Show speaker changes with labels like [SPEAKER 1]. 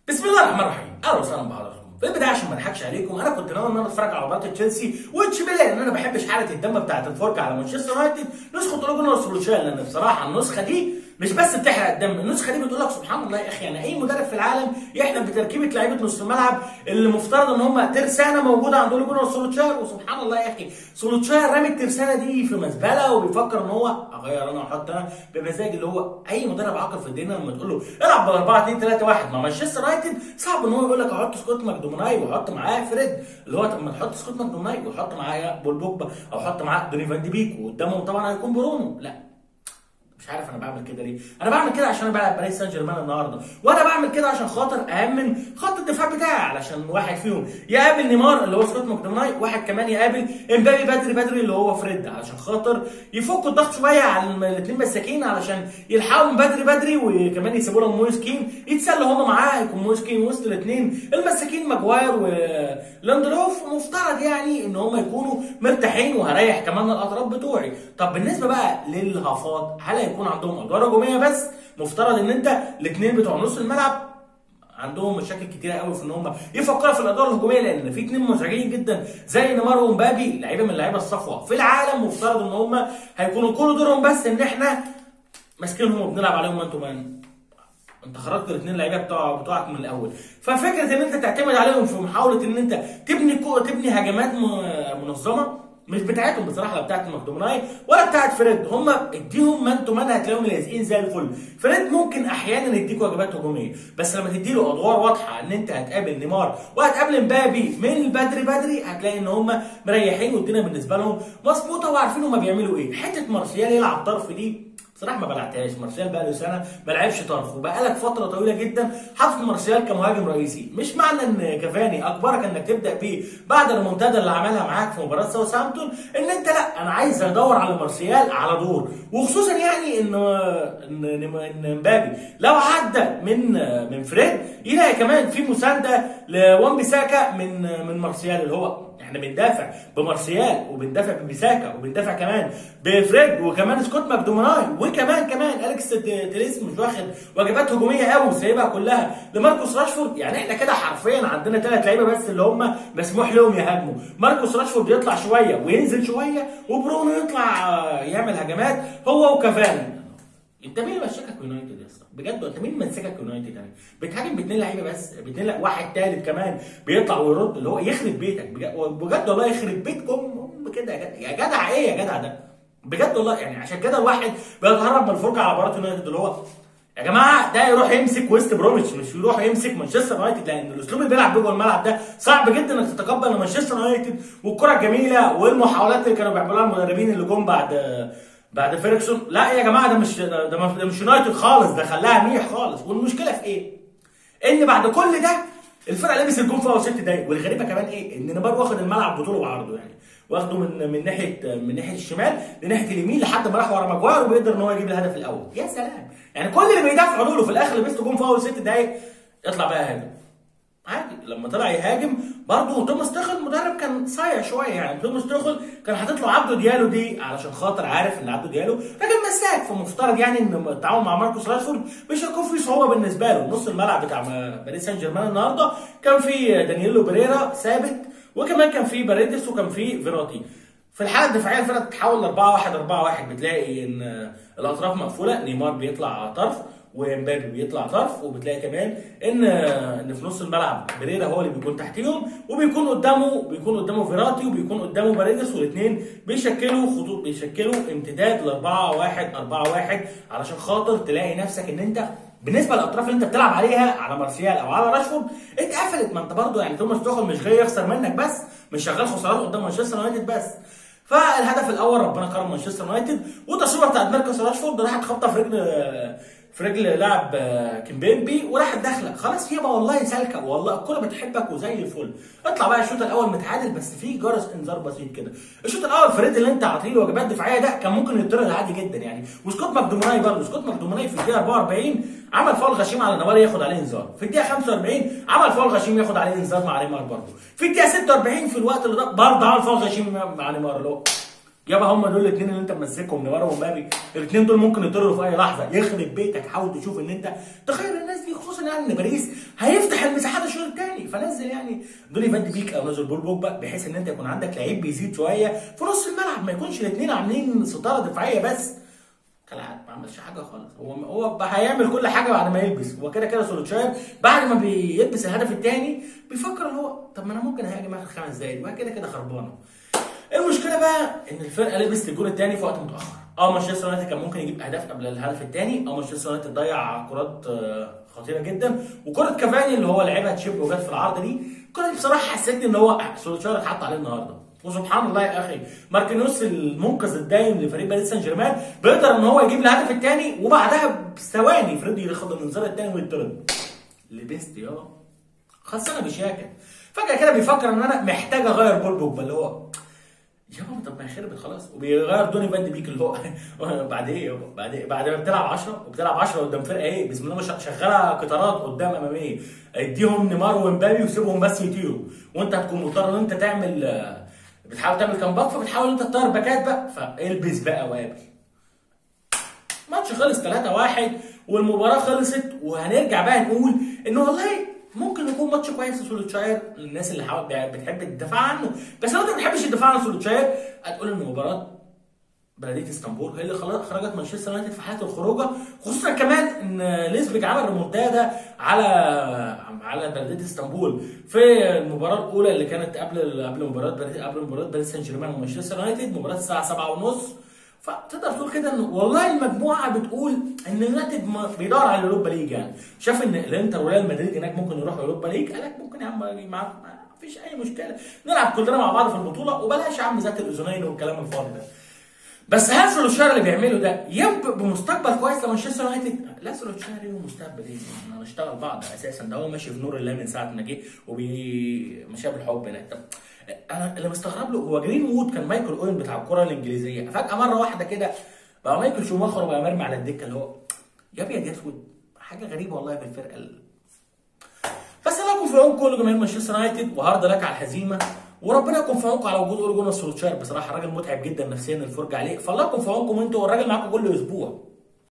[SPEAKER 1] بسم الله الرحمن الرحيم اهلا وسهلا بحضراتكم في البدايه عشان ما اضحكش عليكم انا كنت ناوي ان انا اتفرج على مباراه تشيلسي وتشيبيلي لان انا ما بحبش حاله الدم بتاعه الفرجه على مانشستر يونايتد نسخه اوروجونا وسولوشال لان بصراحه النسخه دي مش بس بتحرق الدم النسخه دي بتقول لك سبحان الله يا اخي يعني اي مدرب في العالم يحلم بتركيبه لعيبه نص الملعب اللي مفترض ان هم ترسانه موجوده عند اوروجونا وسولوشال وسبحان الله يا اخي سولوشال رامي الترسانه دي في مزبله وبيفكر ان هو اغير انا واحط انا بمزاج اللي هو اي مدرب عاقل في الدنيا لما تقول له العب بال 4 2 3 1 مع مانشستر يونايتد صعب ان هو يقول لك احط سكوت ماكدوميناي واحط معاه فريد اللي هو طب ما تحط سكوت ماكدوميناي وحط معاه بول بوجبا او حط معاه دوني فان دي بيك وقدامهم طبعا هيكون برونو لا مش عارف انا بعمل كده ليه انا بعمل كده عشان انا بلعب باريس سان جيرمان النهارده وانا بعمل كده عشان خاطر اامن خط الدفاع بتاعي علشان واحد فيهم يقابل نيمار اللي هو سكوت ماكدوميناي واحد كمان يقابل امبابي بدري بدري اللي هو فريد علشان خاطر يفكوا الضغط شويه على الاثنين مساكين علشان يلحقوا من بدري بدري وكمان يسيبوا لهم مويس كين يتسلوا هم معاه يكون مويس كين وسط الاثنين المساكين ماجواير ولاندروف مفترض يعني ان هم يكونوا مرتاحين وهريح كمان الاطراف بتوعي طب بالنسبه بقى للهافات هل هيكون عندهم ادوار هجوميه بس مفترض ان انت الاثنين بتوع نص الملعب عندهم مشاكل كتيره قوي في ان هم يفكروا في الادوار الهجوميه لان في اثنين مزعجين جدا زي نيمار ومبابي لعيبه من اللعيبه الصفوه في العالم مفترض ان هم هيكونوا كل دورهم بس ان احنا ماسكينهم وبنلعب عليهم مان تو مان انت خرجت الاثنين لعيبه بتوع بتوعك من الاول ففكره ان انت تعتمد عليهم في محاوله ان انت تبني كو تبني هجمات منظمه مش بتاعتهم بصراحه لا بتاعت ماكدوميناي ولا بتاعت فريد هم اديهم مان تو مان هتلاقيهم لازقين زي الفل فريد ممكن احيانا يديك واجبات هجوميه بس لما تدي له ادوار واضحه ان انت هتقابل نيمار وهتقابل مبابي من بدري بدري هتلاقي ان هم مريحين والدنيا بالنسبه لهم مظبوطه وعارفين هم بيعملوا ايه حته مارسيال يلعب طرف دي بصراحه ما بلعتهاش مارسيال بقى له سنه ما لعبش طرف وبقى لك فتره طويله جدا حاطط مارسيال كمهاجم رئيسي مش معنى ان كافاني اجبرك انك تبدا بيه بعد المنتدى اللي عملها معاك في مباراه ساوثهامبتون ان انت لا انا عايز ادور على مارسيال على دور وخصوصا يعني ان ان ان مبابي لو عدى من من فريد يلاقي كمان في مسانده لوان بيساكا من من مارسيال اللي هو احنا بندافع بمارسيال وبندافع ببيساكا وبندافع كمان بفريد وكمان سكوت ماكدوميناي وكمان كمان اليكس تريس مش واخد واجبات هجوميه قوي وسايبها كلها لماركوس راشفورد يعني احنا كده حرفيا عندنا ثلاث لعيبه بس اللي هم مسموح لهم يهاجموا ماركوس راشفورد يطلع شويه وينزل شويه وبرونو يطلع يعمل هجمات هو وكافاني انت مين اللي مشاكك يونايتد يا اسطى؟ بجد انت مين ماسكك يونايتد يعني؟ بتهاجم باثنين لعيبه بس باثنين لا واحد ثالث كمان بيطلع ويرد اللي هو يخرب بيتك بجد, بجد والله يخرب بيتكم كده يا جدع يا جدع ايه يا جدع ده؟ بجد والله يعني عشان كده الواحد بيتهرب من الفرجه على مباراه يونايتد اللي هو يا جماعه ده يروح يمسك ويست بروميتش مش يروح يمسك مانشستر يونايتد لان الاسلوب اللي بيلعب بيه جوه الملعب ده صعب جدا انك تتقبل ان مانشستر يونايتد والكره الجميله والمحاولات اللي كانوا بيعملوها المدربين اللي جم بعد بعد فيرجسون لا يا جماعه ده مش ده, ده مش يونايتد خالص ده خلاها ميح خالص والمشكله في ايه؟ ان بعد كل ده الفرقه لبس الجون في اول ست دقايق والغريبه كمان ايه؟ ان نيمار واخد الملعب بطوله وعرضه يعني واخده من من ناحيه من ناحيه الشمال لناحيه اليمين لحد ما راح ورا ماجواير وبيقدر ان هو يجيب الهدف الاول يا سلام يعني كل اللي بيدافعوا دول في الاخر لبست جون في اول ست دقايق اطلع بقى هاجم عادي لما طلع يهاجم برضه توماس تخل مدرب كان صايع شويه يعني توماس تخل كان حاطط له عبده ديالو دي علشان خاطر عارف ان عبده ديالو راجل مساك فمفترض يعني ان التعاون مع ماركوس راشفورد مش هيكون في صعوبه بالنسبه له نص الملعب بتاع باريس سان جيرمان النهارده كان في دانييلو بريرا ثابت وكمان كان في باريدس وكان في فيراتي في الحاله الدفاعيه الفرقه بتتحول ل 4 1 4 1 بتلاقي ان الاطراف مقفوله نيمار بيطلع طرف ومبابي بيطلع طرف وبتلاقي كمان ان ان في نص الملعب بريرا هو اللي بيكون تحتيهم وبيكون قدامه بيكون قدامه فيراتي وبيكون قدامه باريدس والاثنين بيشكلوا خطوط بيشكلوا امتداد ل 4 1 4 1 علشان خاطر تلاقي نفسك ان انت بالنسبه للاطراف اللي انت بتلعب عليها على مارسيال او على راشفورد اتقفلت ما انت برضه يعني توماس توخل مش جاي يخسر منك بس مش شغال خسارات قدام مانشستر يونايتد بس فالهدف الاول ربنا كرم مانشستر يونايتد والتصويره بتاعت ماركوس راشفورد راحت خبطه في رجل في رجل لاعب كيمبيمبي وراحت داخله خلاص يبقى والله سالكه والله الكوره بتحبك وزي الفل اطلع بقى الشوط الاول متعادل بس في جرس انذار بسيط كده الشوط الاول فريد اللي انت عاطيه له واجبات دفاعيه ده كان ممكن يطرد عادي جدا يعني وسكوت ماكدوموناي برضه سكوت ماكدوموناي في الدقيقه 44 عمل فاول غشيم على نيمار ياخد عليه انذار في الدقيقه 45 عمل فاول غشيم ياخد عليه انذار مع نيمار برضه في الدقيقه 46 في الوقت اللي ده برضه عمل فاول غشيم مع نيمار اللي هو يابا هم دول الاثنين اللي انت ممسكهم نيمار ومبابي الاثنين دول ممكن يطيروا في اي لحظه يخرب بيتك حاول تشوف ان انت تغير الناس دي خصوصا يعني ان باريس هيفتح المساحات الشوط الثاني فنزل يعني دوني فان بيك او نزل بول بوجبا بحيث ان انت يكون عندك لعيب بيزيد شويه في نص الملعب ما يكونش الاثنين عاملين ستاره دفاعيه بس كالعاده ما عملش حاجه خالص هو هو هيعمل كل حاجه بعد ما يلبس هو كده كده سولوتشاير بعد ما بيلبس الهدف الثاني بيفكر اللي هو طب ما انا ممكن اهاجم اخر خمس دقايق وهي كده كده خربانه المشكله بقى ان الفرقه لبست الجول الثاني في وقت متاخر اه مانشستر يونايتد كان ممكن يجيب اهداف قبل الهدف الثاني اه مانشستر يونايتد ضيع كرات آه، خطيره جدا وكره كافاني اللي هو لعبها تشيب وجت في العارضه دي الكره دي بصراحه حسيتني ان هو سولوتشاير اتحط عليه النهارده وسبحان الله يا اخي ماركينيوس المنقذ الدايم لفريق باريس سان جيرمان بيقدر ان هو يجيب الهدف الثاني وبعدها بثواني فريدي ياخد الانذار الثاني ويطرد لبست يا خلصانه بشياكه فجاه كده بيفكر ان انا محتاج اغير بول بوجبا اللي هو يا بابا طب ما هي خربت خلاص وبيغير دوني فان دي بيك اللي هو بعد ايه يابا بعد ايه بعد ما بتلعب 10 وبتلعب 10 قدام فرقه ايه بسم الله ما شاء شغاله قطارات قدام اماميه اديهم نيمار ومبابي وسيبهم بس يطيروا وانت هتكون مضطر ان انت تعمل آه، بتحاول تعمل كامباك فبتحاول انت تطير باكات بقى فالبس بقى وقابل ماتش خلص 3-1 والمباراه خلصت وهنرجع بقى نقول ان والله ممكن يكون ماتش كويس لسولوتشاير للناس اللي حاول بتحب الدفاع عنه بس لو انت ما بتحبش الدفاع عن سولوتشاير هتقول ان مباراه بلديه اسطنبول هي اللي خل- خرجت مانشستر يونايتد في حاله الخروجه خصوصا كمان ان ليزبيك عمل ريمونتادا على على بلديه اسطنبول في المباراه الاولى اللي كانت قبل قبل مباراه بلديه قبل مباراه باريس سان جيرمان ومانشستر يونايتد مباراه الساعه 7:30 فتقدر تقول كده ان والله المجموعه بتقول ان يونايتد ما- بيدور على اليوروبا ليج يعني شاف ان الانتر وريال مدريد هناك ممكن يروحوا اليوروبا ليج قال لك ممكن يا عم اجي معاك ما فيش اي مشكله نلعب كلنا مع بعض في البطوله وبلاش يا عم ذات الاذنين والكلام الفاضي ده بس هل سولوشار اللي بيعمله ده ينبئ بمستقبل كويس لمانشستر يونايتد؟ لا سولوشار ايه مستقبل ايه؟ احنا هنشتغل بعض اساسا ده هو ماشي في نور الله من ساعه ما جه وماشي بالحب هناك طب انا اللي مستغرب له هو جرين وود كان مايكل اوين بتاع الكره الانجليزيه فجاه مره واحده كده بقى مايكل شوماخر وبقى مرمي على الدكه اللي هو يا ابيض يا اسود حاجه غريبه والله في الفرقه ال- بس الله يكون في عون كل جماهير مانشستر يونايتد وهارد لك على الهزيمه وربنا يكون في عونكم على وجود اولي جونر سولوتشاير بصراحه راجل متعب جدا نفسيا الفرجه عليه فالله يكون في عونكم انتوا والراجل معاكم كل اسبوع